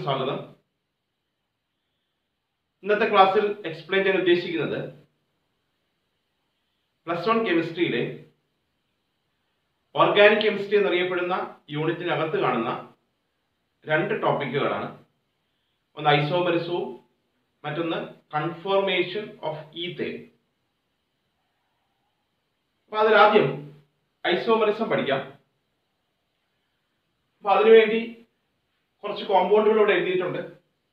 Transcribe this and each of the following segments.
സ്വാഗതം ഇന്നത്തെ ക്ലാസ്സിൽ എക്സ്പ്ലെയിൻ ചെയ്യാൻ ഉദ്ദേശിക്കുന്നത് പ്ലസ് വൺ കെമിസ്ട്രിയിലെ ഓർഗാനിക് കെമിസ്ട്രി എന്നറിയപ്പെടുന്ന യൂണിറ്റിനകത്ത് കാണുന്ന രണ്ട് ടോപ്പിക്കുകളാണ് ഒന്ന് ഐസോമരിസവും മറ്റൊന്ന് കൺഫോർമേഷൻ ഓഫ് ഈത്തേൻ അപ്പൊ അതിലാദ്യം ഐസോമറിസം പഠിക്കാം അപ്പൊ അതിനുവേണ്ടി കുറച്ച് കോമ്പൗണ്ടുകൾ ഇവിടെ എഴുതിയിട്ടുണ്ട്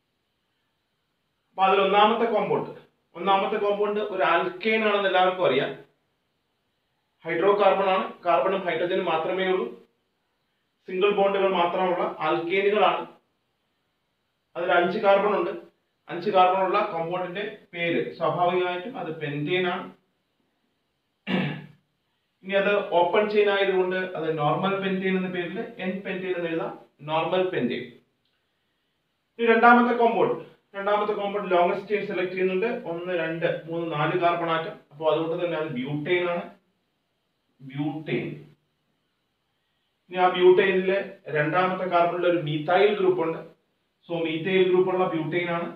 അപ്പൊ അതിൽ ഒന്നാമത്തെ കോമ്പൗണ്ട് ഒന്നാമത്തെ കോമ്പൗണ്ട് ഒരു ആൽക്കെയിൻ ആണെന്ന് എല്ലാവർക്കും അറിയാം ഹൈഡ്രോ കാർബൺ ആണ് കാർബണും ഹൈഡ്രജനും മാത്രമേ ഉള്ളൂ സിംഗിൾ ബോണ്ടുകൾ മാത്രമുള്ള ആൽക്കേനുകളാണ് അതിൽ അഞ്ച് കാർബൺ ഉണ്ട് അഞ്ച് കാർബൺ ഉള്ള കോമ്പൗണ്ടിന്റെ പേര് സ്വാഭാവികമായിട്ടും അത് പെൻറ്റേൻ ആണ് ഇനി അത് ഓപ്പൺ ചെയിൻ ആയതുകൊണ്ട് അത് നോർമൽ പെൻറ്റെയിൻ എന്ന പേരിൽ എൻ പെൻറ്റെയിൻ എന്ന് എഴുതാം നോർമൽ പെൻറ്റെയിൻ ഇനി രണ്ടാമത്തെ കോമ്പൗണ്ട് രണ്ടാമത്തെ കോമ്പൗണ്ട് ലോങ്സ്റ്റ് ചെയിൻ സെലക്ട് ചെയ്യുന്നുണ്ട് ഒന്ന് രണ്ട് മൂന്ന് നാല് കാർബൺ ആറ്റം അപ്പോൾ അതുകൊണ്ട് തന്നെ അത് ബ്യൂട്ടൈൻ ആണ് ബ്യൂട്ടൈൻ ഇനി ആ ബ്യൂട്ടൈനിലെ രണ്ടാമത്തെ കാർബണിൽ ഒരു മീത്തൈൽ ഗ്രൂപ്പ് ഉണ്ട് സോ മീത്തൈൽ ഗ്രൂപ്പുള്ള ബ്യൂട്ടൈൻ ആണ്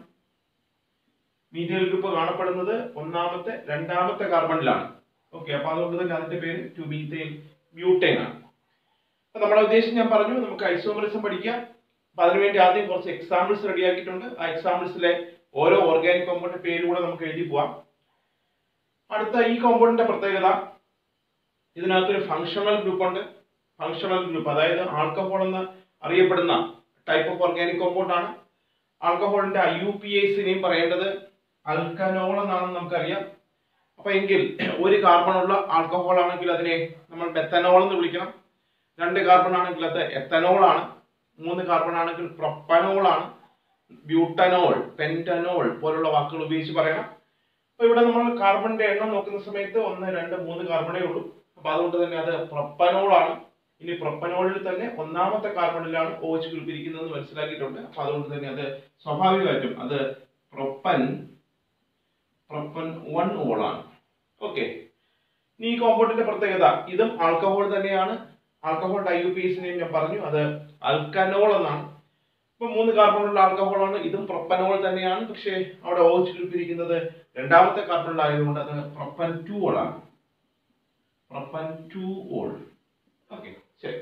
മീത്തൈൽ ഗ്രൂപ്പ് കാണപ്പെടുന്നത് ഒന്നാമത്തെ രണ്ടാമത്തെ കാർബണിലാണ് ഓക്കെ അപ്പൊ അതുകൊണ്ട് തന്നെ അതിന്റെ പേര് ടു മീത്തൈൽ ബ്യൂട്ടൈൻ ആണ് അപ്പൊ നമ്മുടെ ഉദ്ദേശം ഞാൻ പറഞ്ഞു നമുക്ക് ഐസോമറിസം പഠിക്കാം അപ്പൊ അതിനുവേണ്ടി ആദ്യം കുറച്ച് എക്സാമ്പിൾസ് റെഡിയാക്കിയിട്ടുണ്ട് ആ എക്സാമ്പിൾസിലെ ഓരോ ഓർഗാനിക് കോമ്പൗണ്ട് പേര് കൂടെ നമുക്ക് എഴുതി പോവാം അടുത്ത ഈ കോമ്പൗണ്ടിന്റെ പ്രത്യേകത ഇതിനകത്തൊരു ഫങ്ഷണൽ ഗ്രൂപ്പ് ഉണ്ട് ഫങ്ഷണൽ ഗ്രൂപ്പ് അതായത് ആൽക്കഹോൾ എന്ന് അറിയപ്പെടുന്ന ടൈപ്പ് ഓഫ് ഓർഗാനിക് കോമ്പൗണ്ട് ആണ് ആൽക്കഹോളിന്റെ ഐ യു പി എസിനെയും പറയേണ്ടത് അൽക്കനോൾ എന്നാണെന്ന് നമുക്കറിയാം അപ്പൊ എങ്കിൽ ഒരു കാർബൺ ഉള്ള ആൽക്കഹോൾ ആണെങ്കിൽ അതിനെ നമ്മൾ മെത്തനോൾ എന്ന് വിളിക്കണം രണ്ട് കാർബൺ ആണെങ്കിൽ അത് എത്തനോൾ ആണ് മൂന്ന് കാർബൺ ആണെങ്കിൽ പ്രൊപ്പനോൾ ആണ് ബ്യൂട്ടനോൾ പെന്റനോൾ പോലുള്ള വാക്കുകൾ ഉപയോഗിച്ച് പറയണം അപ്പൊ ഇവിടെ നമ്മൾ കാർബണിന്റെ എണ്ണം നോക്കുന്ന സമയത്ത് ഒന്ന് രണ്ട് മൂന്ന് കാർബണേ ഉള്ളൂ അപ്പൊ അതുകൊണ്ട് തന്നെ അത് പ്രൊപ്പനോൾ ആണ് ഇനി പ്രൊപ്പനോളിൽ തന്നെ ഒന്നാമത്തെ കാർബണിലാണ് ഓ എച്ച് ഗ്രൂപ്പ് ഇരിക്കുന്നത് മനസ്സിലാക്കിയിട്ടുണ്ട് അപ്പൊ അതുകൊണ്ട് തന്നെ അത് സ്വാഭാവികമായിട്ടും അത് പ്രൊപ്പൻ പ്രൊപ്പൻ വൺ ഓൾ ആണ് ഓക്കെ ഇനി ഈ കോമ്പൗണ്ടിന്റെ പ്രത്യേകത ഇതും ആൽക്കഹോൾ തന്നെയാണ് ആൽക്കഹോൾ ഐ യു പി എസിനെയും ഞാൻ പറഞ്ഞു അത് അൽക്കനോൾ എന്നാണ് ഇപ്പൊ മൂന്ന് കാർബണുള്ള ആൽക്കഹോൾ ആണ് ഇതും പ്രൊപ്പനോൾ തന്നെയാണ് പക്ഷേ അവിടെ ഓ എച്ച് ഗ്രൂപ്പ് ഇരിക്കുന്നത് രണ്ടാമത്തെ കാർബണിലായതുകൊണ്ട് അത് പ്രൊപ്പൻ ടു ഓൾ ആണ് പ്രൊപ്പൻ ടു ഓൾ ഓക്കെ ശരി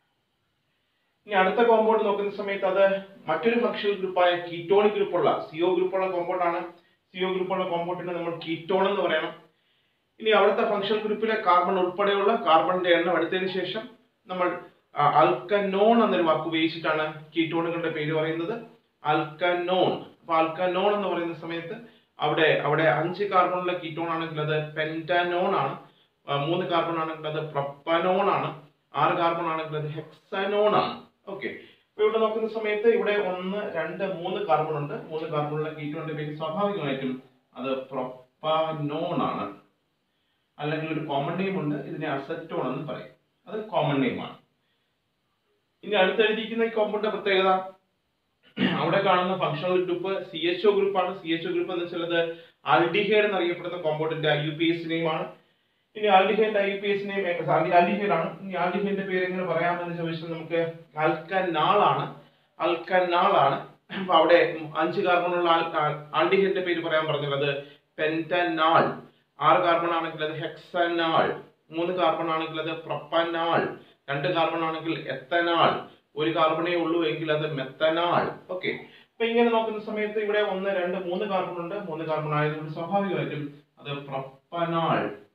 ഇനി അടുത്ത കോമ്പൗണ്ട് നോക്കുന്ന സമയത്ത് അത് മറ്റൊരു ഫങ്ഷണൽ ഗ്രൂപ്പായ കീറ്റോണിക് ഗ്രൂപ്പുള്ള സിഒ ഗ്രൂപ്പുള്ള കോമ്പൗണ്ട് ആണ് സിഒ ഗ്രൂപ്പുള്ള കോമ്പൗണ്ടിനെ നമ്മൾ കീറ്റോൺ എന്ന് പറയണം ഇനി അവിടുത്തെ ഫങ്ഷണൽ ഗ്രൂപ്പിലെ കാർബൺ ഉൾപ്പെടെയുള്ള കാർബണിന്റെ എണ്ണം എടുത്തതിന് ശേഷം നമ്മൾ അൽക്കനോൺ എന്നൊരു വാക്ക് ഉപയോഗിച്ചിട്ടാണ് കീറ്റോണുകളുടെ പേര് പറയുന്നത് അൽക്കനോൺ അപ്പൊ അൽക്കനോൺ എന്ന് പറയുന്ന സമയത്ത് അവിടെ അവിടെ അഞ്ച് കാർബണുള്ള കീറ്റോൺ ആണെങ്കിൽ അത് പെന്റനോൺ ആണ് ആ, മൂന്ന് കാർബൺ ആണെങ്കിൽ അത് പ്രൊപ്പനോൺ ആണ് ആറ് കാർബൺ ആണെങ്കിൽ അത് ഹെക്സനോൺ ആണ് ഓക്കെ അപ്പൊ ഇവിടെ നോക്കുന്ന സമയത്ത് ഇവിടെ ഒന്ന് രണ്ട് മൂന്ന് കാർബൺ ഉണ്ട് മൂന്ന് കാർബണുള്ള കീറ്റോണിന്റെ പേര് സ്വാഭാവികമായിട്ടും അത് പ്രൊപ്പനോൺ ആണ് അല്ലെങ്കിൽ ഒരു കോമൺ നെയിം ഉണ്ട് ഇതിനെ അസറ്റോൺ എന്ന് പറയും അത് കോമൺ നെയിം ആണ് ഇനി അടുത്തെഴുതിയിരിക്കുന്ന ഈ കോമ്പൗണ്ടിന്റെ പ്രത്യേകത അവിടെ കാണുന്ന functional group C H O group ആണ് സി എച്ച് ഒ ഗ്രൂപ്പ് എന്ന് വെച്ചാൽ ആൽഡിഹൈഡ് എന്നറിയപ്പെടുന്ന കോമ്പൗണ്ടിന്റെ I U P S name ആണ് ഇനി aldehyde I U P S name aldehyde ആണ് ഇനി ആൽഡിഹൈഡിന്റെ പേര് എങ്ങനെ പറയാമെന്ന് ചോദിച്ചാൽ നമുക്ക് ആൽക്കനാൾ ആണ് ആൽക്കനാൾ ആണ് അപ്പൊ അവിടെ അഞ്ച് കാർബണുള്ള ആൽഡിഹൈഡിന്റെ പേര് പറയാൻ പറഞ്ഞത് അത് പെന്റനാൾ ആറ് കാർബൺ ആണെങ്കിൽ അത് ഹെക്സനാൾ മൂന്ന് കാർബൺ ആണെങ്കിൽ അത് പ്രൊപ്പനാൾ രണ്ട് കാർബൺ ആണെങ്കിൽ എത്തനാൾ ഒരു കാർബണേ ഉള്ളൂ എങ്കിൽ അത് മെത്തനാൾ ഓക്കെ അപ്പൊ ഇങ്ങനെ നോക്കുന്ന സമയത്ത് ഇവിടെ ഒന്ന് രണ്ട് മൂന്ന് കാർബൺ ഉണ്ട് മൂന്ന് കാർബൺ ആയതുകൊണ്ട് സ്വാഭാവികമായിട്ടും അത് പ്രൊപ്പനാൾ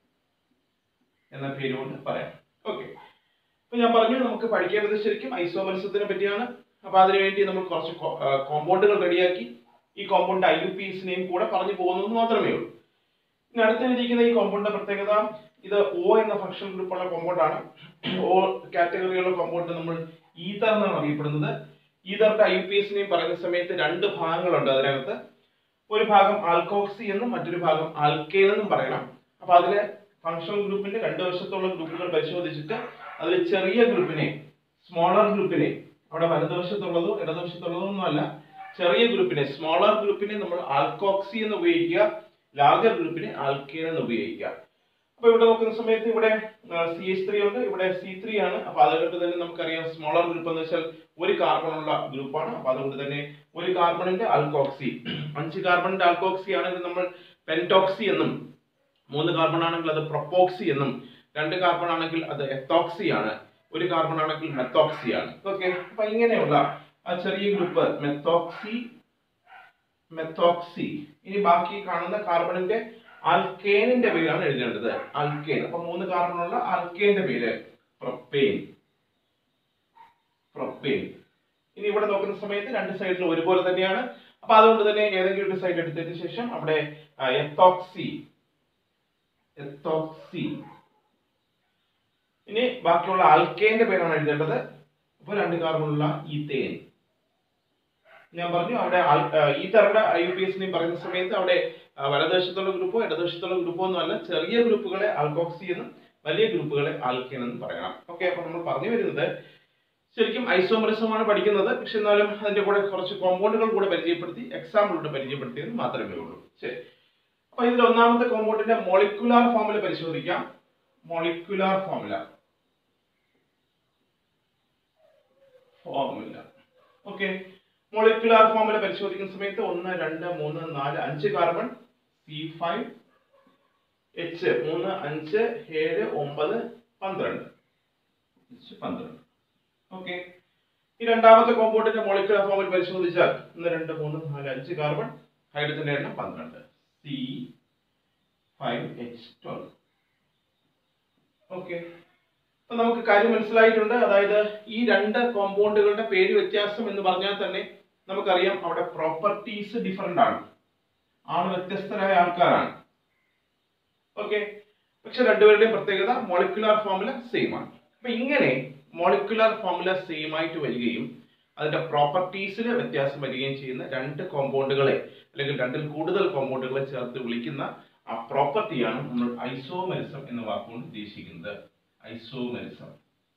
എന്ന പേര് കൊണ്ട് പറയാം ഓക്കെ അപ്പൊ ഞാൻ പറഞ്ഞു നമുക്ക് പഠിക്കേണ്ടത് ശരിക്കും ഐസോമറിസത്തിനെ പറ്റിയാണ് അപ്പൊ അതിനുവേണ്ടി നമ്മൾ കുറച്ച് കോമ്പൗണ്ടുകൾ റെഡിയാക്കി ഈ കോമ്പൗണ്ട് ഐ യു പി എസിനെയും കൂടെ പറഞ്ഞു പോകുന്നത് മാത്രമേ ഉള്ളൂ ഇനി അടുത്തിരിക്കുന്ന ഈ കോമ്പൗണ്ടിന്റെ പ്രത്യേകത ഇത് ഒ എന്ന ഫങ്ഷണൽ ഗ്രൂപ്പുള്ള കോമ്പൗണ്ട് ആണ് ഒ കാറ്റഗറിയുള്ള കോമ്പൗണ്ട് നമ്മൾ ഈതർ എന്നാണ് അറിയപ്പെടുന്നത് ഈതറിന്റെ ഐ പി എസിനെയും പറയുന്ന സമയത്ത് രണ്ട് ഭാഗങ്ങളുണ്ട് അതിനകത്ത് ഒരു ഭാഗം ആൽക്കോക്സി എന്നും മറ്റൊരു ഭാഗം ആൽക്കേൻ എന്നും പറയണം അപ്പൊ അതിലെ ഫങ്ഷണൽ ഗ്രൂപ്പിന്റെ രണ്ട് വശത്തുള്ള ഗ്രൂപ്പുകൾ പരിശോധിച്ചിട്ട് അതിൽ ചെറിയ ഗ്രൂപ്പിനെ സ്മോളർ ഗ്രൂപ്പിനെ അവിടെ വലതുവശത്തുള്ളതോ ഇടതുവശത്തുള്ളതോ ഒന്നുമല്ല ചെറിയ ഗ്രൂപ്പിനെ സ്മോളർ ഗ്രൂപ്പിനെ നമ്മൾ ആൽക്കോക്സി എന്ന് ഉപയോഗിക്കുക ലാർജർ ഗ്രൂപ്പിനെ ആൽക്കേൻ എന്ന് ഉപയോഗിക്കുക അപ്പൊ ഇവിടെ നോക്കുന്ന സമയത്ത് ഇവിടെ സി എച്ച് ത്രീ ഉണ്ട് ഇവിടെ സി ത്രീ ആണ് അപ്പൊ അതുകൊണ്ട് തന്നെ നമുക്കറിയാം സ്മോളർ ഗ്രൂപ്പ് എന്ന് വെച്ചാൽ ഒരു കാർബൺ ഉള്ള ഗ്രൂപ്പാണ് അപ്പൊ അതുകൊണ്ട് തന്നെ ഒരു കാർബണിന്റെ ആൽക്കോക്സി അഞ്ച് കാർബണിന്റെ ആൽക്കോക്സി ആണെങ്കിൽ നമ്മൾ പെന്റോക്സി എന്നും മൂന്ന് കാർബൺ ആണെങ്കിൽ അത് പ്രൊപ്പോക്സി എന്നും രണ്ട് കാർബൺ ആണെങ്കിൽ അത് എത്തോക്സി ആണ് ഒരു കാർബൺ ആണെങ്കിൽ മെത്തോക്സി ആണ് ഓക്കെ അപ്പൊ ഇങ്ങനെയുള്ള ആ ചെറിയ ഗ്രൂപ്പ് മെത്തോക്സി മെത്തോക്സി ഇനി ബാക്കി കാണുന്ന കാർബണിന്റെ ആൽക്കേനിന്റെ പേരാണ് എഴുതേണ്ടത് ആൽക്കേൻ അപ്പൊ മൂന്ന് കാർബണുള്ള ആൽക്കേന്റെ പേര് പ്രൊപ്പെയിൻ പ്രൊപ്പെയിൻ ഇനി ഇവിടെ നോക്കുന്ന സമയത്ത് രണ്ട് സൈഡിലും ഒരുപോലെ തന്നെയാണ് അപ്പൊ അതുകൊണ്ട് തന്നെ ഏതെങ്കിലും ഒരു സൈഡ് എടുത്തതിന് ശേഷം അവിടെ എത്തോക്സി എത്തോക്സി ഇനി ബാക്കിയുള്ള ആൽക്കേന്റെ പേരാണ് എഴുതേണ്ടത് അപ്പൊ രണ്ട് കാർബണുള്ള ഈത്തേൻ ഞാൻ പറഞ്ഞു അവിടെ ആൽ- ആ, ഈ തരണ്ട ഐ യു പി എസിനെയും പറയുന്ന സമയത്ത് അവിടെ ആ, വലതുവശത്തുള്ള ഗ്രൂപ്പോ ഇടതുവശത്തുള്ള ഗ്രൂപ്പോ ഒന്നും അല്ല ചെറിയ ഗ്രൂപ്പുകളെ ആൽക്കോക്സി എന്നും വലിയ ഗ്രൂപ്പുകളെ ആൽക്കേൻ എന്നും പറയണം ഓക്കെ അപ്പൊ നമ്മൾ പറഞ്ഞു വരുന്നത് ശരിക്കും ഐസോമറിസമാണ് പഠിക്കുന്നത് പക്ഷെ എന്നാലും അതിന്റെ കൂടെ കുറച്ച് കോമ്പൗണ്ടുകൾ കൂടെ പരിചയപ്പെടുത്തി എക്സാമ്പിൾ പരിചയപ്പെടുത്തിയത് മാത്രമേ ഉള്ളൂ ശരി അപ്പൊ ഇതിൽ ഒന്നാമത്തെ കോമ്പൗണ്ടിന്റെ മോളിക്കുലാർ ഫോമുല പരിശോധിക്കാം molecular formula formula okay molecular formula പരിശോധിക്കുന്ന സമയത്ത് ഒന്ന് രണ്ട് മൂന്ന് നാല് അഞ്ച് കാർബൺ സി ഫൈവ് എച്ച് മൂന്ന് അഞ്ച് ഏഴ് ഒമ്പത് പന്ത്രണ്ട് എച്ച് പന്ത്രണ്ട് ഓക്കെ ഈ രണ്ടാമത്തെ കോമ്പൗണ്ടിന്റെ മോളിക്കുലർ ഫോമിൽ പരിശോധിച്ചാൽ ഒന്ന് രണ്ട് മൂന്ന് നാല് അഞ്ച് കാർബൺ ഹൈഡ്രജന്റെ എണ്ണം പന്ത്രണ്ട് C five H twelve okay അപ്പൊ നമുക്ക് കാര്യം മനസ്സിലായിട്ടുണ്ട് അതായത് ഈ രണ്ട് കോമ്പൗണ്ടുകളുടെ പേര് വ്യത്യാസം എന്ന് പറഞ്ഞാൽ തന്നെ നമുക്കറിയാം അവിടെ പ്രോപ്പർട്ടീസ് ഡിഫറെന്റ് ആണ് ആണ് വ്യത്യസ്തരായ ആൾക്കാരാണ് ഓക്കെ പക്ഷെ രണ്ടുപേരുടെയും പ്രത്യേകത മോളിക്കുലാർ ഫോമുല സെയിം ആണ് അപ്പൊ ഇങ്ങനെ മോളിക്കുലാർ ഫോമുല സെയിം ആയിട്ട് വരികയും അതിന്റെ പ്രോപ്പർട്ടീസിൽ വ്യത്യാസം വരികയും ചെയ്യുന്ന രണ്ട് കോമ്പൗണ്ടുകളെ അല്ലെങ്കിൽ രണ്ടിൽ കൂടുതൽ കോമ്പൗണ്ടുകളെ ചേർത്ത് വിളിക്കുന്ന ആ പ്രോപ്പർട്ടിയാണ് നമ്മൾ ഐസോമെറിസം എന്ന വാക്കുകൊണ്ട് ഉദ്ദേശിക്കുന്നത് ഐസോമെറിസം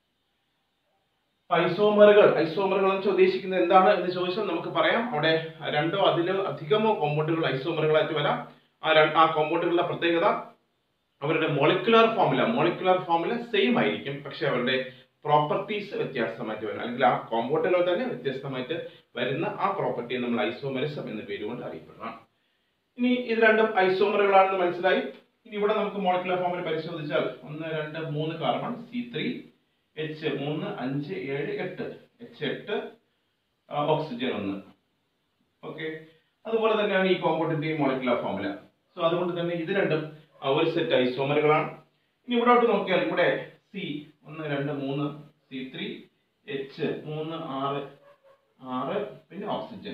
ഐസോമറുകൾ ഐസോമറുകൾ എന്ന് ഉദ്ദേശിക്കുന്നത് എന്താണ് എന്ന് ചോദിച്ചാൽ നമുക്ക് പറയാം അവിടെ രണ്ടോ അതിലോ അധികമോ കോമ്പൗണ്ടുകൾ ഐസോമറുകളായിട്ട് വരാം ആ ര- ആ കോമ്പൗണ്ടുകളുടെ പ്രത്യേകത അവരുടെ molecular formula molecular formula same ആയിരിക്കും പക്ഷെ അവരുടെ പ്രോപ്പർട്ടീസ് വ്യത്യാസമായിട്ട് വരും അല്ലെങ്കിൽ ആ കോമ്പൗണ്ടുകൾ തന്നെ വ്യത്യസ്തമായിട്ട് വരുന്ന ആ പ്രോപ്പർട്ടിയെ നമ്മൾ ഐസോമെറിസം എന്ന പേരുകൊണ്ട് അറിയപ്പെടണം ഇനി ഇത് രണ്ടും ഐസോമറുകളാണെന്ന് മനസ്സിലായി ഇനി ഇവിടെ നമുക്ക് മോളിക്കുലർ ഫോമിൽ പരിശോധിച്ചാൽ ഒന്ന് രണ്ട് മൂന്ന് കാർബൺ സി ത്രീ എച്ച് മൂന്ന് അഞ്ച് ഏഴ് എട്ട് എച്ച് എട്ട് ആ, ഓക്സിജൻ ഒന്ന് ഓക്കെ അതുപോലെ തന്നെയാണ് ഈ കോമ്പൗണ്ടിന്റെയും മോളിക്കുലർ ഫോമുല സോ അതുകൊണ്ട് തന്നെ ഇത് രണ്ടും ആ, ഒരു സെറ്റ് ഐസോമറുകളാണ് ഇനി ഇവിടോട്ട് നോക്കിയാൽ ഇവിടെ സി ഒന്ന് രണ്ട് മൂന്ന് സി ത്രീ എച്ച് മൂന്ന് ആറ് ആറ് പിന്നെ ഓക്സിജൻ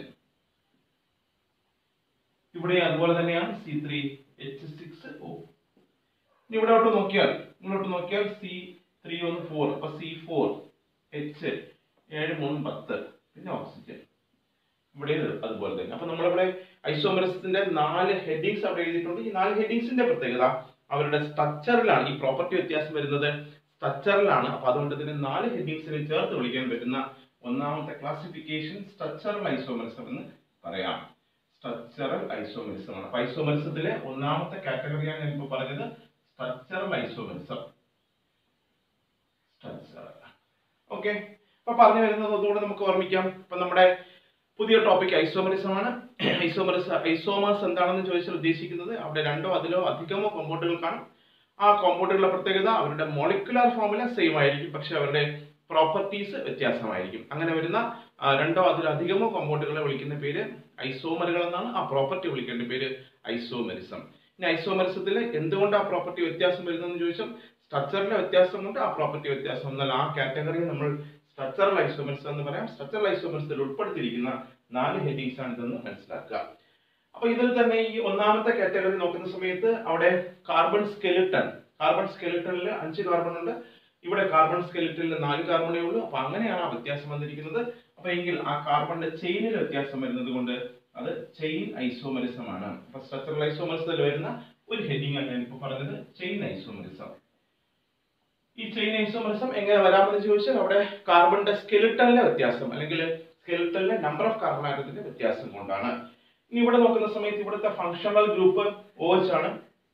ഇവിടെ അതുപോലെ തന്നെയാണ് C three H six O ഇനി ഇവിടോട്ട് നോക്കിയാൽ ഇങ്ങോട്ട് നോക്കിയാൽ സി ത്രീ ഒന്ന് ഫോർ അപ്പൊ സി ഫോർ എച്ച് ഏഴ് മൂന്ന് പത്ത് പിന്നെ ഓക്സിജൻ ഇവിടെ ഇത് അതുപോലെ തന്നെ അപ്പൊ നമ്മളിവിടെ ഐസോമറസത്തിന്റെ നാല് ഹെഡിങ്സ് അവിടെ എഴുതിയിട്ടുണ്ട് ഈ നാല് ഹെഡിങ്സിന്റെ പ്രത്യേകത അവരുടെ സ്ട്രക്ചറിലാണ് ഈ പ്രോപ്പർട്ടി വ്യത്യാസം വരുന്നത് സ്ട്രക്ചറിലാണ് അപ്പൊ അതുകൊണ്ട് തന്നെ നാല് ഹെഡിങ്സിനെ ചേർത്ത് വിളിക്കാൻ പറ്റുന്ന ഒന്നാമത്തെ ക്ലാസിഫിക്കേഷൻ സ്ട്രക്ചറൽ ഐസോമറിസം എന്ന് പറയാം സ്ട്രക്ചറൽ ഐസോമറിസം ആണ് അപ്പൊ ഐസോമറിസത്തിലെ ഒന്നാമത്തെ കാറ്റഗറിയാണ് ഞാൻ ഇപ്പോൾ പറഞ്ഞത് സ്ട്രക്ചറൽ ഐസോമറിസം സ്ട്രക്ചറൽ ഓക്കെ അപ്പൊ പറഞ്ഞു വരുന്നത് അതുകൊണ്ട് നമുക്ക് ഓർമ്മിക്കാം ഇപ്പൊ നമ്മുടെ പുതിയ ടോപ്പിക് ഐസോമറിസം ആണ് ഐസോമറിസ് ഐസോമേഴ്സ് എന്താണെന്ന് ചോദിച്ചാൽ ഉദ്ദേശിക്കുന്നത് അവിടെ രണ്ടോ അതിലോ അധികമോ കോമ്പൗണ്ടുകൾ കാണും ആ കോമ്പൗണ്ടുകളുടെ പ്രത്യേകത അവരുടെ മോളിക്കുലാർ ഫോമുല സെയിം ആയിരിക്കും പക്ഷെ അവരുടെ പ്രോപ്പർട്ടീസ് വ്യത്യാസമായിരിക്കും അങ്ങനെ വരുന്ന ആ, രണ്ടോ അതിലധികമോ കോമ്പൗണ്ടുകളെ വിളിക്കുന്ന പേര് ഐസോമറുകൾ എന്നാണ് ആ പ്രോപ്പർട്ടി വിളിക്കേണ്ട പേര് ഐസോമെറിസം ഇനി ഐസോമെറിസത്തിൽ എന്തുകൊണ്ട് ആ പ്രോപ്പർട്ടി വ്യത്യാസം വരുന്നതെന്ന് ചോദിച്ചാൽ സ്ട്രക്ചറിലെ വ്യത്യാസം കൊണ്ട് ആ പ്രോപ്പർട്ടി വ്യത്യാസം എന്നാൽ ആ കാറ്റഗറിയെ നമ്മൾ സ്ട്രക്ചറൽ ഐസോമെറിസം എന്ന് പറയാം സ്ട്രക്ചറൽ ഐസോമെറിസത്തിൽ ഉൾപ്പെടുത്തിയിരിക്കുന്ന നാല് ഹെഡിങ്സ് ആണ് ഇതെന്ന് മനസ്സിലാക്കുക അപ്പൊ ഇതിൽ തന്നെ ഈ ഒന്നാമത്തെ കാറ്റഗറി നോക്കുന്ന സമയത്ത് അവിടെ കാർബൺ സ്കെലിട്ടൺ കാർബൺ സ്കെലിട്ടണിൽ അഞ്ച് കാർബൺ ഉണ്ട് ഇവിടെ കാർബൺ സ്കെലിറ്റനിൽ നാല് കാർബണേ ഉള്ളൂ അപ്പൊ അങ്ങനെയാണ് ആ വ്യത്യാസം വന്നിരിക്കുന്നത് അപ്പൊ എങ്കിൽ ആ കാർബണിന്റെ ചെയിനിൽ വ്യത്യാസം വരുന്നത് കൊണ്ട് അത് ചെയിൻ ഐസോമറിസം ആണ് അപ്പൊ സ്ട്രക്ചറൽ ഐസോമറിസത്തിൽ വരുന്ന ഒരു ഹെഡിങ് ആണ് ഞാനിപ്പോ പറഞ്ഞത് ചെയിൻ ഐസോമറിസം ഈ ചെയിൻ ഐസോമറിസം എങ്ങനെ വരാമെന്ന് ചോദിച്ചാൽ അവിടെ കാർബണിന്റെ സ്കെലിട്ടണിലെ വ്യത്യാസം അല്ലെങ്കിൽ സ്കെലിട്ടണിലെ നമ്പർ ഓഫ് കാർബൺ ആറ്റത്തിന്റെ വ്യത്യാസം കൊണ്ടാണ് ഇനി ഇവിടെ നോക്കുന്ന സമയത്ത് ഇവിടുത്തെ ഫങ്ഷണൽ ഗ്രൂപ്പ് OH ആണ്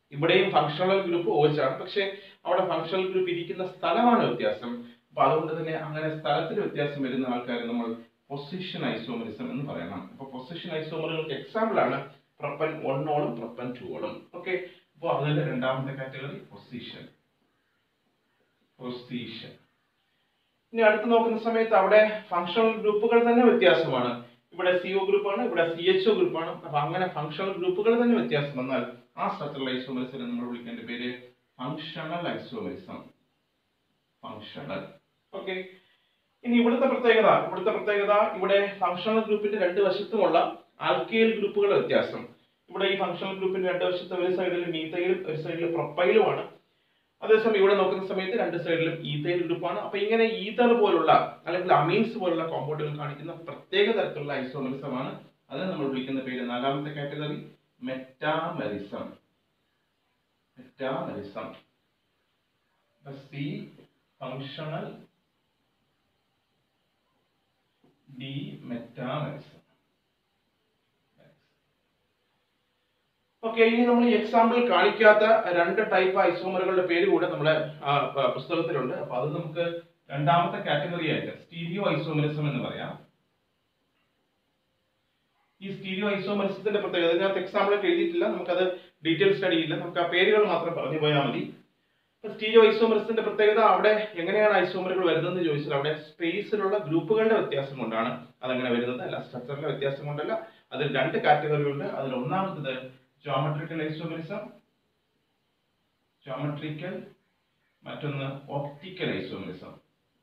ഇവിടെയും ഫങ്ഷണൽ ഗ്രൂപ്പ് OH ആണ് പക്ഷെ അവിടെ ഫങ്ഷണൽ ഗ്രൂപ്പ് ഇരിക്കുന്ന സ്ഥലമാണ് വ്യത്യാസം അപ്പൊ അതുകൊണ്ട് തന്നെ അങ്ങനെ സ്ഥലത്തിൽ വ്യത്യാസം വരുന്ന ആൾക്കാരെ നമ്മൾ പൊസിഷൻ ഐസോമറിസം എന്ന് പറയണം അപ്പൊ പൊസിഷൻ ഐസോമറുകൾക്ക് എക്സാമ്പിൾ ആണ് പ്രപ്പൻ ഒന്നോളും പ്രപ്പൻ ടൂവോളും ഓക്കെ അപ്പോൾ അതിന്റെ രണ്ടാമത്തെ കാറ്റഗറി പൊസിഷൻ പൊസിഷൻ ഇനി അടുത്ത് നോക്കുന്ന സമയത്ത് അവിടെ ഫങ്ഷണൽ ഗ്രൂപ്പുകൾ തന്നെ വ്യത്യാസമാണ് ഇവിടെ സി ഒ ഗ്രൂപ്പാണ് ഇവിടെ സി എച്ച് ഒ ഗ്രൂപ്പാണ് അപ്പൊ അങ്ങനെ ഫങ്ഷണൽ ഗ്രൂപ്പുകൾ തന്നെ വ്യത്യാസം വന്നാൽ ആ സ്ട്രക്ചറൽ ഐസോമറിസം നമ്മൾ വിളിക്കേണ്ട പേര് ഫങ്ഷണൽ ഐസോമറിസം ഫങ്ഷണൽ ഓക്കെ ഇനി ഇവിടുത്തെ പ്രത്യേകത ഇവിടുത്തെ പ്രത്യേകത ഇവിടെ ഫങ്ഷണൽ ഗ്രൂപ്പിന്റെ രണ്ട് വശത്തുമുള്ള ആൽക്കൈൽ ഗ്രൂപ്പുകളുടെ വ്യത്യാസം ഇവിടെ ഈ ഫങ്ഷണൽ ഗ്രൂപ്പിന്റെ രണ്ട് വശത്ത് ഒരു സൈഡിൽ മീത്തയിലും ഒരു സൈഡിൽ പ്രൊപ്പൈലുമാണ് അതേസമയം ഇവിടെ നോക്കുന്ന സമയത്ത് രണ്ട് സൈഡിലും ഈതൈൽ ഗ്രൂപ്പാണ് അപ്പൊ ഇങ്ങനെ ഈതർ പോലുള്ള അല്ലെങ്കിൽ അമീൻസ് പോലുള്ള കോമ്പൗണ്ടുകൾ കാണിക്കുന്ന പ്രത്യേക തരത്തിലുള്ള ഐസോമറിസമാണ് അത് നമ്മൾ വിളിക്കുന്ന പേര് നാലാമത്തെ category metamerism metamerism C functional D metamerism okay ഇനി നമ്മൾ ഈ എക്സാമ്പിൾ കാണിക്കാത്ത രണ്ട് ടൈപ്പ് ഐസോമറുകളുടെ പേര് കൂടെ നമ്മുടെ ആ, പ- പുസ്തകത്തിലുണ്ട് അപ്പൊ അത് നമുക്ക് രണ്ടാമത്തെ കാറ്റഗറി ആയിട്ട് സ്റ്റീരിയോ ഐസോമറിസം എന്ന് പറയാം ഈ സ്റ്റീരിയോ ഐസോമറിസത്തിന്റെ പ്രത്യേകത ഇതിനകത്ത് എക്സാമ്പിൾ ഒക്കെ എഴുതിയിട്ടില്ല നമുക്കത് ഡീറ്റെയിൽ സ്റ്റഡി ഇല്ല നമുക്ക് ആ പേരുകൾ മാത്രം പറഞ്ഞു പോയാൽ മതി സ്റ്റീരിയോ ഐസോമറിസത്തിന്റെ പ്രത്യേകത അവിടെ എങ്ങനെയാണ് ഐസോമറുകൾ വരുന്നതെന്ന് ചോദിച്ചാൽ അവിടെ സ്പേസിലുള്ള ഗ്രൂപ്പുകളുടെ വ്യത്യാസം കൊണ്ടാണ് അതങ്ങനെ വരുന്നത് അല്ല സ്ട്രക്ചറിലെ വ്യത്യാസം കൊണ്ടല്ല അതിൽ രണ്ട് കാറ്റഗറി ഉണ്ട് അതിൽ ഒന്നാമത്തത് ജോമെട്രിക്കൽ ഐസോമറിസം ജോമെട്രിക്കൽ മറ്റൊന്ന് ഓപ്റ്റിക്കൽ ഐസോമറിസം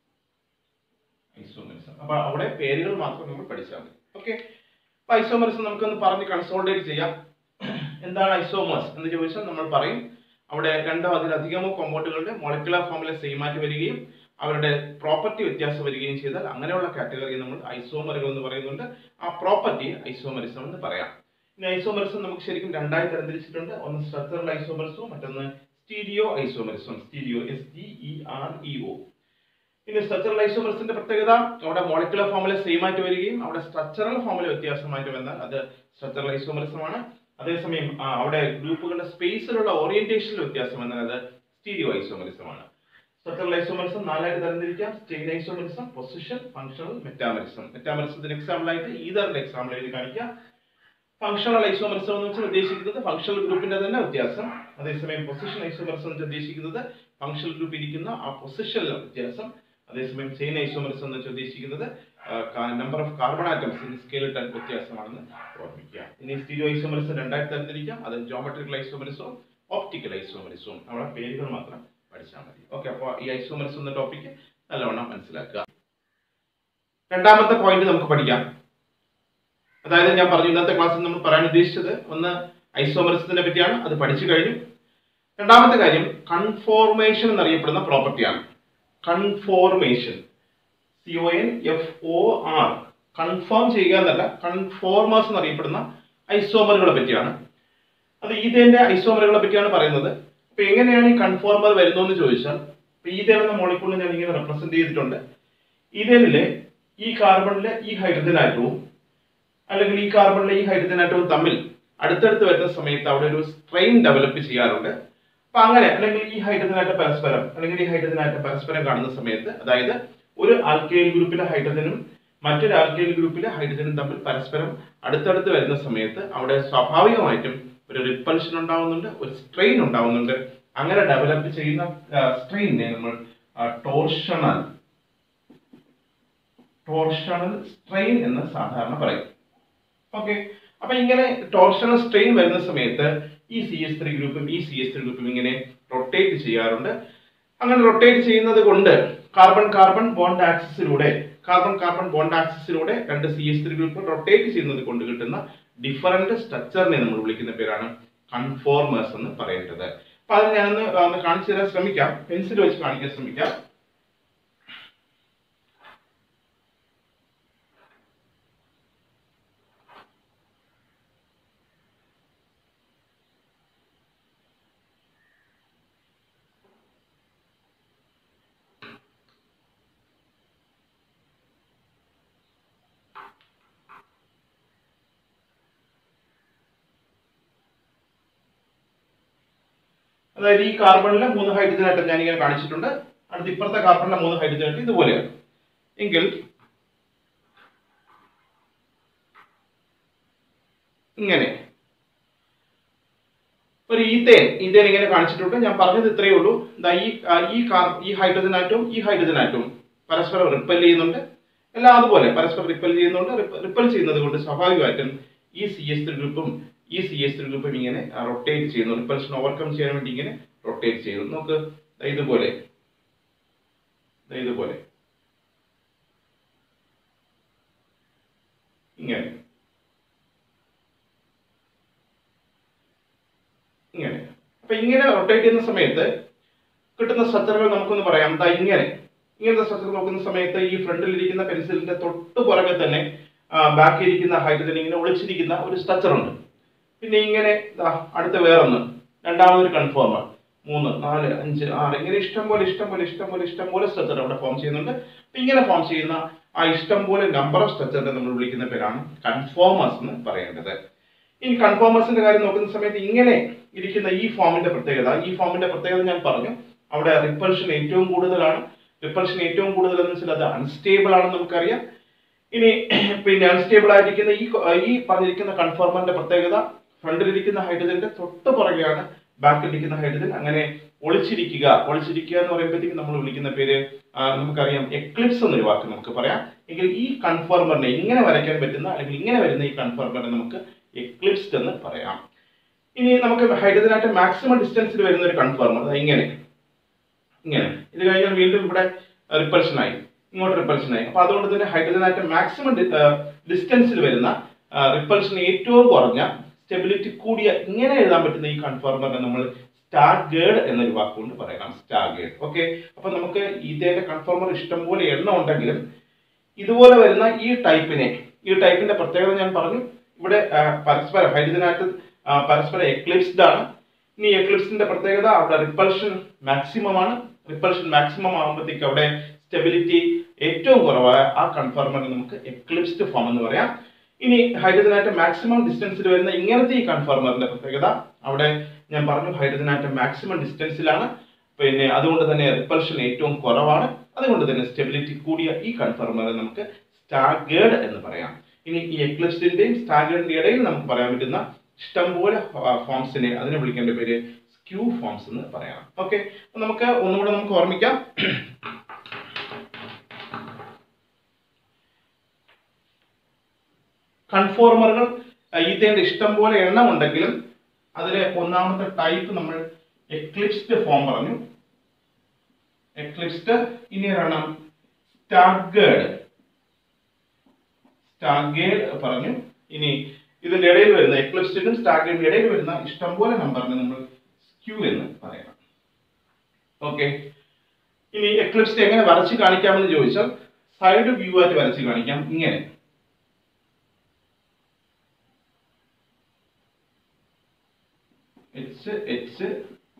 ഐസോമറിസം അപ്പൊ അവിടെ പേരുകൾ മാത്രം നമ്മൾ പഠിച്ചാൽ മതി ഓക്കെ അപ്പൊ ഐസോമറിസം നമുക്കൊന്ന് പറഞ്ഞ് കൺസോൾട്ടേറ്റ് ചെയ്യാം എന്താണ് ഐസോമേഴ്സ് എന്ന് ചോദിച്ചാൽ നമ്മൾ പറയും അവിടെ രണ്ടോ അതിലധികമോ കോമ്പൗണ്ടുകളുടെ മോളിക്കുലർ ഫോമിലെ സെയിം ആയിട്ട് വരികയും അവരുടെ പ്രോപ്പർട്ടി വ്യത്യാസം വരികയും ചെയ്താൽ അങ്ങനെയുള്ള കാറ്റഗറി നമ്മൾ ഐസോമറുകൾ എന്ന് പറയുന്നുണ്ട് ആ പ്രോപ്പർട്ടി ഐസോമറിസം എന്ന് പറയാം ഇനി ഐസോമറിസം നമുക്ക് ശരിക്കും രണ്ടായി തരംതിരിച്ചിട്ടുണ്ട് ഒന്ന് സ്ട്രക്ചറൽ ഐസോമറിസവും മറ്റൊന്ന് stereo isomerism stereo S T E R E O ഇനി സ്ട്രക്ചറൽ ഐസോമറിസത്തിന്റെ പ്രത്യേകത അവിടെ മോളിക്കുലർ ഫോമിലെ സെയിം ആയിട്ട് വരികയും അവിടെ സ്ട്രക്ചറൽ ഫോമിലെ വ്യത്യാസമായിട്ട് വന്നാൽ അത് സ്ട്രക്ചറൽ ഐസോമറിസമാണ് അതേസമയം ആ, അവിടെ ഗ്രൂപ്പുകളുടെ സ്പേസിലുള്ള ഓറിയന്റേഷനിൽ വ്യത്യാസം വന്നാൽ അത് സ്റ്റീരിയോ ഐസോമറിസമാണ് സ്ട്രക്ചറൽ ഐസോമറിസം നാലായിട്ട് തരംതിരിക്കാം chain isomerism position functional metamerism മെറ്റാമറിസത്തിന് എക്സാമ്പിൾ ആയിട്ട് ഈതറിന്റെ എക്സാമ്പിൾ എഴുതി കാണിക്കാം ഫങ്ഷണൽ ഐസോമറിസം എന്ന് വെച്ചാൽ ഉദ്ദേശിക്കുന്നത് ഫങ്ഷണൽ ഗ്രൂപ്പിന്റെ തന്നെ വ്യത്യാസം അതേസമയം പൊസിഷൻ ഐസോമറിസം എന്ന് വെച്ചാൽ ഉദ്ദേശിക്കുന്നത് ഫങ്ഷണൽ ഗ്രൂപ്പ് ഇരിക്കുന്ന ആ പൊസിഷനിലെ വ്യത്യാസം അതേസമയം ചെയിൻ ഐസോമറിസം എന്ന് വെച്ചാൽ ഉദ്ദേശിക്കുന്നത് number of carbon atoms in skeleton വ്യത്യാസമാണെന്ന് ഓർമ്മിക്കുക ഇനി സ്റ്റീരിയോ ഐസോമറിസം രണ്ടായിട്ട് തരംതിരിക്കാം അത് ജോമെട്രിക്കൽ ഐസോമറിസവും ഓപ്റ്റിക്കൽ ഐസോമറിസവും നമ്മുടെ പേരുകൾ മാത്രം പഠിച്ചാൽ മതി ഓക്കെ അപ്പോൾ ഈ ഐസോമറിസം എന്ന ടോപ്പിക്ക് നല്ലവണ്ണം മനസ്സിലാക്കുക രണ്ടാമത്തെ പോയിന്റ് നമുക്ക് പഠിക്കാം അതായത് ഞാൻ പറഞ്ഞു ഇന്നത്തെ ക്ലാസ്സിൽ നമ്മൾ പറയാൻ ഉദ്ദേശിച്ചത് ഒന്ന് ഐസോമറിസത്തിനെ പറ്റിയാണ് അത് പഠിച്ചു കഴിഞ്ഞു രണ്ടാമത്തെ കാര്യം കൺഫോർമേഷൻ എന്നറിയപ്പെടുന്ന പ്രോപ്പർട്ടിയാണ് conformation C O N F O R confirm ചെയ്യുക എന്നല്ല കൺഫോർമേഴ്സ് എന്നറിയപ്പെടുന്ന ഐസോമറുകളെ പറ്റിയാണ് അത് ഈതേന്റെ ഐസോമറുകളെ പറ്റിയാണ് പറയുന്നത് അപ്പൊ എങ്ങനെയാണ് ഈ കൺഫോർമർ വരുന്നതെന്ന് ചോദിച്ചാൽ ഇപ്പൊ ഈതേൻ എന്ന മോളിക്കൂളിനെ ഞാൻ ഇങ്ങനെ റെപ്രസെന്റ് ചെയ്തിട്ടുണ്ട് ഈതേനിലെ ഈ കാർബണിലെ ഈ ഹൈഡ്രജൻ ആറ്റവും അല്ലെങ്കിൽ ഈ കാർബണിലെ ഈ ഹൈഡ്രജൻ ആറ്റവും തമ്മിൽ അടുത്തടുത്ത് വരുന്ന സമയത്ത് അവിടെ ഒരു സ്ട്രെയിൻ ഡെവലപ്പ് ചെയ്യാറുണ്ട് അപ്പൊ അങ്ങനെ അല്ലെങ്കിൽ ഈ ഹൈഡ്രജൻ ആറ്റം പരസ്പരം അല്ലെങ്കിൽ ഈ ഹൈഡ്രജൻ ആറ്റം പരസ്പരം കാണുന്ന സമയത്ത് അതായത് ഒരു ആൽക്കൈൽ ഗ്രൂപ്പിലെ ഹൈഡ്രജനും മറ്റൊരു ആൽക്കൈൽ ഗ്രൂപ്പിലെ ഹൈഡ്രജനും തമ്മിൽ പരസ്പരം അടുത്തടുത്ത് വരുന്ന സമയത്ത് അവിടെ സ്വാഭാവികമായിട്ടും ഒരു റിപ്പൽഷൻ ഉണ്ടാവുന്നുണ്ട് ഒരു സ്ട്രെയിൻ ഉണ്ടാവുന്നുണ്ട് അങ്ങനെ ഡെവലപ്പ് ചെയ്യുന്ന സ്ട്രെയിനെ നമ്മൾ ടോർഷണൽ ടോർഷണൽ സ്ട്രെയിൻ എന്ന് സാധാരണ പറയും ഓക്കെ അപ്പൊ ഇങ്ങനെ ടോർഷണൽ സ്ട്രെയിൻ വരുന്ന സമയത്ത് ഈ സി എസ് ത്രീ ഗ്രൂപ്പും ഈ സി എസ് ത്രീ ഗ്രൂപ്പും ഇങ്ങനെ റൊട്ടേറ്റ് ചെയ്യാറുണ്ട് അങ്ങനെ റൊട്ടേറ്റ് ചെയ്യുന്നത് കൊണ്ട് കാർബൺ കാർബൺ ബോണ്ട് ആക്സിസിലൂടെ കാർബൺ കാർബൺ ബോണ്ട് ആക്സിസിലൂടെ രണ്ട് സി എസ് ത്രീ ഗ്രൂപ്പുകൾ റൊട്ടേറ്റ് ചെയ്യുന്നത് കൊണ്ട് കിട്ടുന്ന ഡിഫറന്റ് സ്ട്രക്ചറിനെ നമ്മൾ വിളിക്കുന്ന പേരാണ് കൺഫോർമേഴ്സ് എന്ന് പറയേണ്ടത് അപ്പൊ അത് ഞാനൊന്ന് ആ, ഒന്ന് കാണിച്ചു തരാൻ ശ്രമിക്കാം പെൻസിൽ വെച്ച് കാണിക്കാൻ ശ്രമിക്കാം അതായത് ഈ കാർബണിലെ മൂന്ന് ഹൈഡ്രജൻ ആറ്റം ഞാൻ ഇങ്ങനെ കാണിച്ചിട്ടുണ്ട് അടുത്ത ഇപ്പുറത്തെ കാർബണിലെ മൂന്ന് ഹൈഡ്രജൻ ആറ്റം ഇതുപോലെയാണ് എങ്കിൽ ഇങ്ങനെ ഒരു ഈത്തേൻ ഈത്തേൻ ഇങ്ങനെ കാണിച്ചിട്ടുണ്ട് ഞാൻ പറഞ്ഞത് ഇത്രയേ ഉള്ളൂ ദാ ഈ ആ, ഈ കാർ ഈ ഹൈഡ്രജൻ ആറ്റവും ഈ ഹൈഡ്രജൻ ആറ്റവും പരസ്പരം റിപ്പൽ ചെയ്യുന്നുണ്ട് എല്ലാം അതുപോലെ പരസ്പരം റിപ്പൽ ചെയ്യുന്നുണ്ട് റിപ്പൽ ചെയ്യുന്നത് കൊണ്ട് സ്വാഭാവികമായിട്ടും ഈ സി എസ് ത്രീ ഗ്രൂപ്പും ഈ സി എസ് ത്രീ ഗ്രൂപ്പും ഇങ്ങനെ റൊട്ടേറ്റ് ചെയ്യുന്നു റിപ്പൽഷൻ ഓവർകം ചെയ്യാൻ വേണ്ടി ഇങ്ങനെ റൊട്ടേറ്റ് ചെയ്യുന്നു നമുക്ക് ദാ ഇതുപോലെ ദാ ഇതുപോലെ ഇങ്ങനെ ഇങ്ങനെ അപ്പൊ ഇങ്ങനെ റൊട്ടേറ്റ് ചെയ്യുന്ന സമയത്ത് കിട്ടുന്ന സ്ട്രക്ചറുകൾ നമുക്കൊന്ന് പറയാം ദാ ഇങ്ങനെ ഇങ്ങനത്തെ സ്ട്രക്ചർ നോക്കുന്ന സമയത്ത് ഈ ഫ്രണ്ടിൽ ഇരിക്കുന്ന പെൻസിലിന്റെ തൊട്ട് പുറകെ തന്നെ ബാക്കി ഇരിക്കുന്ന ഹൈഡ്രജൻ ഇങ്ങനെ ഒളിച്ചിരിക്കുന്ന ഒരു സ്ട്രക്ചർ ഉണ്ട് പിന്നെ ഇങ്ങനെ ദാ അടുത്ത വേറൊന്ന് രണ്ടാമതൊരു കൺഫോമർ മൂന്ന് നാല് അഞ്ച് ആറ് ഇങ്ങനെ ഇഷ്ടം പോലെ ഇഷ്ടം പോലെ ഇഷ്ടം പോലെ ഇഷ്ടം പോലെ സ്ട്രക്ചർ അവിടെ ഫോം ചെയ്യുന്നുണ്ട് അപ്പൊ ഇങ്ങനെ ഫോം ചെയ്യുന്ന ആ ഇഷ്ടം പോലെ നമ്പർ ഓഫ് സ്ട്രക്ചറിനെ നമ്മൾ വിളിക്കുന്ന പേരാണ് കൺഫോമേഴ്സ് എന്ന് പറയേണ്ടത് ഇനി കൺഫോമേഴ്സിന്റെ കാര്യം നോക്കുന്ന സമയത്ത് ഇങ്ങനെ ഇരിക്കുന്ന ഈ ഫോമിന്റെ പ്രത്യേകത ഈ ഫോമിന്റെ പ്രത്യേകത ഞാൻ പറഞ്ഞു അവിടെ റിപ്പൾഷൻ ഏറ്റവും കൂടുതലാണ് റിപ്പൾഷൻ ഏറ്റവും കൂടുതൽ എന്ന് വെച്ചാൽ അത് അൺസ്റ്റേബിൾ ആണെന്ന് നമുക്കറിയാം ഇനി പിന്നെ അൺസ്റ്റേബിൾ ആയിരിക്കുന്ന ഈ കൊ- ഈ പറഞ്ഞിരിക്കുന്ന കൺഫോർമറിന്റെ പ്രത്യേകത ഫ്രണ്ടിലിരിക്കുന്ന ഹൈഡ്രജന്റെ തൊട്ട് പുറകെയാണ് ബാക്കിലിരിക്കുന്ന ഹൈഡ്രജൻ അങ്ങനെ ഒളിച്ചിരിക്കുക ഒളിച്ചിരിക്കുക എന്ന് പറയുമ്പോഴത്തേക്കും നമ്മൾ വിളിക്കുന്ന പേര് ആ, നമുക്കറിയാം എക്ലിപ്സ് എന്നൊരു വാക്ക് നമുക്ക് പറയാം എങ്കിൽ ഈ കൺഫോർമറിനെ ഇങ്ങനെ വരയ്ക്കാൻ പറ്റുന്ന അല്ലെങ്കിൽ ഇങ്ങനെ വരുന്ന ഈ കൺഫോർമറിനെ നമുക്ക് എക്ലിപ്സ്ഡ് എന്ന് പറയാം ഇനി നമുക്ക് ഹൈഡ്രജനായിട്ട് മാക്സിമം ഡിസ്റ്റൻസിൽ വരുന്ന ഒരു കൺഫോർമർ അതായത് ഇങ്ങനെ ഇങ്ങനെ ഇത് കഴിഞ്ഞാൽ വീണ്ടും ഇവിടെ റിപ്പൾഷൻ ആയി ഇങ്ങോട്ട് റിപ്പൾഷൻ ആയി അപ്പൊ അതുകൊണ്ട് തന്നെ ഹൈഡ്രജനായിട്ട് മാക്സിമം ഡിസ്റ്റൻസിൽ വരുന്ന റിപ്പൾഷൻ ഏറ്റവും കുറഞ്ഞ സ്റ്റെബിലിറ്റി കൂടിയ ഇങ്ങനെ എഴുതാൻ പറ്റുന്ന ഈ കൺഫോർമറിനെ നമ്മൾ സ്റ്റാഗേർഡ് എന്നൊരു വാക്കുകൊണ്ട് പറയണം സ്റ്റാഗേർഡ് ഓക്കെ അപ്പൊ നമുക്ക് ഇതിന്റെ കൺഫോർമർ ഇഷ്ടംപോലെ എണ്ണം ഉണ്ടെങ്കിലും ഇതുപോലെ വരുന്ന ഈ ടൈപ്പിനെ ഈ ടൈപ്പിന്റെ പ്രത്യേകത ഞാൻ പറഞ്ഞു ഇവിടെ ആ, പരസ്പരം ഹൈഡ്രജനായിട്ട് ആ, പരസ്പരം എക്ലിപ്സ്ഡ് ആണ് ഇനി എക്ലിപ്സിന്റെ പ്രത്യേകത അവിടെ റിപ്പൾഷൻ മാക്സിമം ആണ് റിപ്പൾഷൻ മാക്സിമം ആകുമ്പോഴത്തേക്ക് അവിടെ സ്റ്റെബിലിറ്റി ഏറ്റവും കുറവായ ആ കൺഫോർമറിനെ നമുക്ക് എക്ലിപ്സ്ഡ് ഫോം എന്ന് പറയാം ഇനി ഹൈഡ്രജനായിട്ട് മാക്സിമം ഡിസ്റ്റൻസിൽ വരുന്ന ഇങ്ങനത്തെ ഈ കൺഫോർമറിന്റെ പ്രത്യേകത അവിടെ ഞാൻ പറഞ്ഞു ഹൈഡ്രജനായിട്ട് മാക്സിമം ഡിസ്റ്റൻസിലാണ് പിന്നെ അതുകൊണ്ട് തന്നെ റിപ്പൾഷൻ ഏറ്റവും കുറവാണ് അതുകൊണ്ട് തന്നെ സ്റ്റെബിലിറ്റി കൂടിയ ഈ കൺഫർമറെ നമുക്ക് സ്റ്റാഗേർഡ് എന്ന് പറയാം ഇനി ഈ എക്ലിപ്സിന്റെയും സ്റ്റാഗേർഡിന്റെ ഇടയിൽ നമുക്ക് പറയാൻ പറ്റുന്ന ഇഷ്ടംപോലെ ഫോംസിനെ അതിനെ വിളിക്കേണ്ട പേര് സ്ക്യൂ ഫോംസ് എന്ന് പറയാം ഓക്കെ നമുക്ക് ഒന്നുകൂടെ നമുക്ക് ഓർമ്മിക്കാം കൺഫോർമറുകൾ ഈത്തേന്റെ ഇഷ്ടം പോലെ എണ്ണം ഉണ്ടെങ്കിലും അതിലെ ഒന്നാമത്തെ ടൈപ്പ് നമ്മൾ എക്ലിപ്സ്ഡ് ഫോം പറഞ്ഞു എക്ലിപ്സ്ഡ് ഇനി ഒരെണ്ണം സ്റ്റാഗേർഡ് സ്റ്റാഗേർഡ് പറഞ്ഞു ഇനി ഇതിന്റെ ഇടയിൽ വരുന്ന എക്ലിപ്സ്ഡിനും സ്റ്റാഗേർഡിന്റെ ഇടയിൽ വരുന്ന ഇഷ്ടംപോലെ നമ്പറിനെ നമ്മൾ സ്ക്യൂ എന്ന് പറയണം ഓക്കെ ഇനി എക്ലിപ്സ്ഡ് എങ്ങനെ വരച്ച് കാണിക്കാമെന്ന് ചോദിച്ചാൽ സൈഡ് വ്യൂ ആയിട്ട് വരച്ച് കാണിക്കാം ഇങ്ങനെ എച്ച് എച്ച്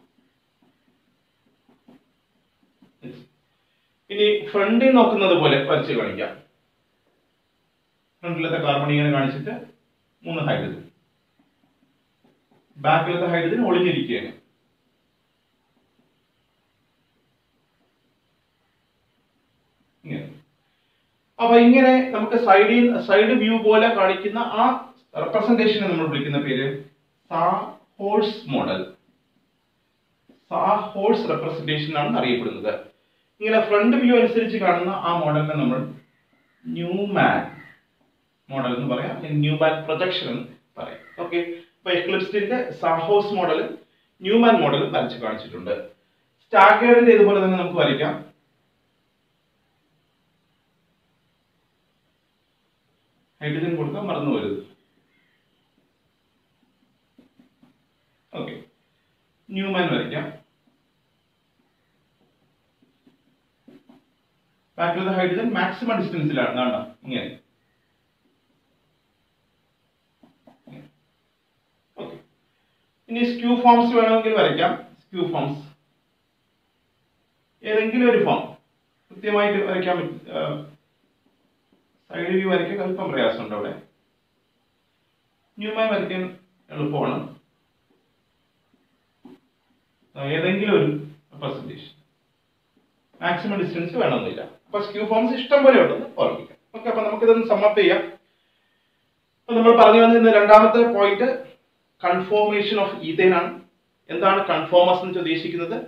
ഇനി ഫ്രണ്ടിൽ നോക്കുന്നത് പോലെ വരച്ച് കാണിക്കാം ഫ്രണ്ടിലത്തെ കാർബൺ ഇങ്ങനെ കാണിച്ചിട്ട് മൂന്ന് ഹൈഡ്രജൻ ബാക്കിലത്തെ ഹൈഡ്രജൻ ഒളിഞ്ഞിരിക്കുകയാണ് ഇങ്ങനെ അപ്പൊ ഇങ്ങനെ നമുക്ക് സൈഡിൽ സൈഡ് വ്യൂ പോലെ കാണിക്കുന്ന ആ റെപ്രസെന്റേഷനെ നമ്മൾ വിളിക്കുന്ന പേര് sawhorse model sawhorse representation ആണ് അറിയപ്പെടുന്നത് ഇങ്ങനെ ഫ്രണ്ട് വ്യൂ അനുസരിച്ച് കാണുന്ന ആ മോഡലിനെ നമ്മൾ ന്യൂമാൻ മോഡൽ എന്ന് പറയാം ന്യൂമാൻ പ്രൊജക്ഷൻ എന്ന് പറയാം ഓക്കെ അപ്പൊ എക്ലിപ്സിന്റെ സാഹോസ് മോഡൽ ന്യൂമാൻ മോഡൽ വരച്ച് കാണിച്ചിട്ടുണ്ട് സ്റ്റാഗേർഡിന്റെ ഇതുപോലെ തന്നെ നമുക്ക് വരയ്ക്കാം ഹൈഡ്രജൻ കൊടുക്കാൻ മറന്നു വരുത് ഓക്കെ ന്യൂമാൻ വരയ്ക്കാം ബാക്കിലുള്ള ഹൈഡ്രജൻ മാക്സിമം ഡിസ്റ്റൻസിലാണ് കാണാം ഇങ്ങനെ ഓക്കെ ഇനി സ്ക്യൂ ഫോംസ് വേണമെങ്കിൽ വരയ്ക്കാം സ്ക്യൂ ഫോംസ് ഏതെങ്കിലും ഒരു ഫോം കൃത്യമായിട്ട് വരയ്ക്കാൻ പറ്റും സൈഡ് വ്യൂ വരയ്ക്കാൻ അല്പം പ്രയാസമുണ്ട് അവിടെ ന്യൂമാൻ വരയ്ക്കാൻ എളുപ്പമാണ് ഏതെങ്കിലും ഒരു പെർസെൻറ്റേജ് മാക്സിമം ഡിസ്റ്റൻസ് വേണമെന്നില്ല അപ്പൊ സ്ക്യൂ ഫോംസ് ഇഷ്ടം പോലെ ഉണ്ടെന്ന് ഓർമ്മിക്കാം ഓക്കെ അപ്പൊ നമുക്കിതൊന്ന് സമ്മപ്പ് ചെയ്യാം അപ്പൊ നമ്മൾ പറഞ്ഞു വന്നിരുന്ന രണ്ടാമത്തെ പോയിന്റ് കൺഫോർമേഷൻ ഓഫ് ഈതേൻ ആണ് എന്താണ് കൺഫോമേഴ്സ് എന്ന് ഉദ്ദേശിക്കുന്നത്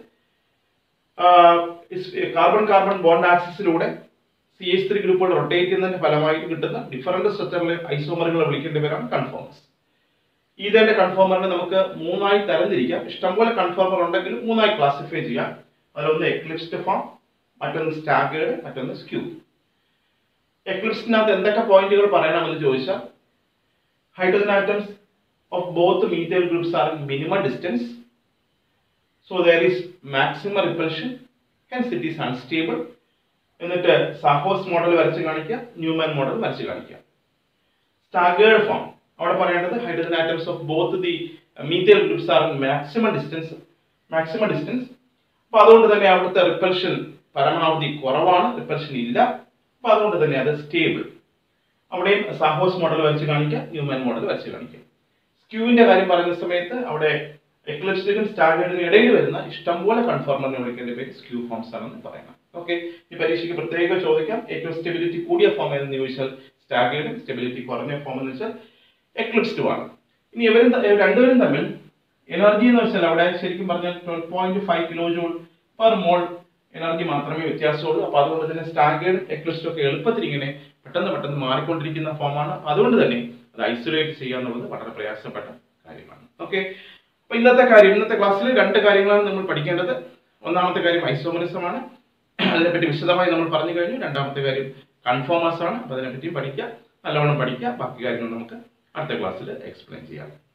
കാർബൺ കാർബൺ ബോണ്ട് ആക്സിസിലൂടെ സി എച്ച് ത്രീ ഗ്രൂപ്പുകൾ റൊട്ടേറ്റ് ചെയ്യുന്നതിന്റെ ഫലമായിട്ട് കിട്ടുന്ന ഡിഫറൻറ്റ് സ്ട്രക്ചറിലെ ഐസോമറുകളെ വിളിക്കേണ്ടി വരാണ് കൺഫോമേഴ്സ് ഈതേന്റെ കൺഫോമറിനെ നമുക്ക് മൂന്നായി തരംതിരിക്കാം ഇഷ്ടംപോലെ കൺഫോമർ ഉണ്ടെങ്കിൽ മൂന്നായി ക്ലാസിഫൈ ചെയ്യാം അതിലൊന്ന് എക്ലിപ്സ്ഡ് ഫോം മറ്റൊന്ന് സ്റ്റാഗേർഡ് മറ്റൊന്ന് സ്ക്യൂ എക്ലിപ്സിനകത്ത് എന്തൊക്കെ പോയിന്റുകൾ പറയണമെന്ന് ചോദിച്ചാൽ hydrogen atoms of both methyl groups are in minimum distance. So there is maximum repulsion, hence it is unstable. എന്നിട്ട് സാഹോസ് മോഡൽ വരച്ച് കാണിക്കുക ന്യൂമാൻ മോഡൽ വരച്ച് കാണിക്കുക സ്റ്റാഗേർഡ് ഫോം അവിടെ പറയേണ്ടത് hydrogen atoms of both the methyl groups are maximum distance maximum distance അപ്പൊ അതുകൊണ്ട് തന്നെ അവിടുത്തെ റിപ്പൽഷൻ പരമാവധി കുറവാണ് റിപ്പൽഷൻ ഇല്ല അപ്പൊ അതുകൊണ്ട് തന്നെ അത് സ്റ്റേബിൾ അവിടെയും സാഹോസ് മോഡൽ വരച്ച് കാണിക്കാം ന്യൂമാൻ മോഡൽ വരച്ച് കാണിക്കാം സ്ക്യൂവിന്റെ കാര്യം പറയുന്ന സമയത്ത് അവിടെ എക്ലിപ്സിനും സ്റ്റാഗേർഡിനും ഇടയിൽ വരുന്ന ഇഷ്ടംപോലെ കൺഫോർമറിനെ വിളിക്കേണ്ട പേര് സ്ക്യൂ ഫോംസ് ആണെന്ന് പറയുന്നത് ഓക്കെ ഈ പരീക്ഷയ്ക്ക് പ്രത്യേകം ചോദിക്കാം ഏറ്റവും സ്റ്റെബിലിറ്റി കൂടിയ ഫോം എന്ന് ചോദിച്ചാൽ സ്റ്റാഗേർഡും സ്റ്റെബിലിറ്റി കുറഞ്ഞ ഫോം എന്ന് വെച്ചാൽ എക്ലിപ്സ്ഡും ആണ് ഇനി ഇവരും ത- ഇവർ രണ്ടുപേരും തമ്മിൽ എനർജി എന്ന് വെച്ചാൽ അവിടെ ശരിക്കും പറഞ്ഞാൽ twelve point five kilojoule per mole energy മാത്രമേ വ്യത്യാസമുള്ളൂ അപ്പൊ അതുകൊണ്ട് തന്നെ സ്റ്റാഗേർഡ് എക്ലിപ്സ്ഡും ഒക്കെ എളുപ്പത്തിൽ ഇങ്ങനെ പെട്ടെന്ന് പെട്ടെന്ന് മാറിക്കൊണ്ടിരിക്കുന്ന ഫോമാണ് അതുകൊണ്ട് തന്നെ അത് ഐസൊലേറ്റ് ചെയ്യുക എന്നുള്ളത് വളരെ പ്രയാസപ്പെട്ട കാര്യമാണ് ഓക്കെ അപ്പൊ ഇന്നത്തെ കാര്യം ഇന്നത്തെ ക്ലാസ്സിൽ രണ്ട് കാര്യങ്ങളാണ് നമ്മൾ പഠിക്കേണ്ടത് ഒന്നാമത്തെ കാര്യം ഐസോമറിസം ആണ് അതിനെപ്പറ്റി വിശദമായി നമ്മൾ പറഞ്ഞു കഴിഞ്ഞു രണ്ടാമത്തെ കാര്യം കൺഫോമേഴ്സ് ആണ് അപ്പൊ അതിനെപ്പറ്റി പഠിക്കുക നല്ലവണ്ണം പഠിക്കുക ബാക്കി കാര്യങ്ങൾ നമുക്ക് അടുത്ത ക്ലാസ്സിൽ എക്സ്പ്ലെയിൻ ചെയ്യാം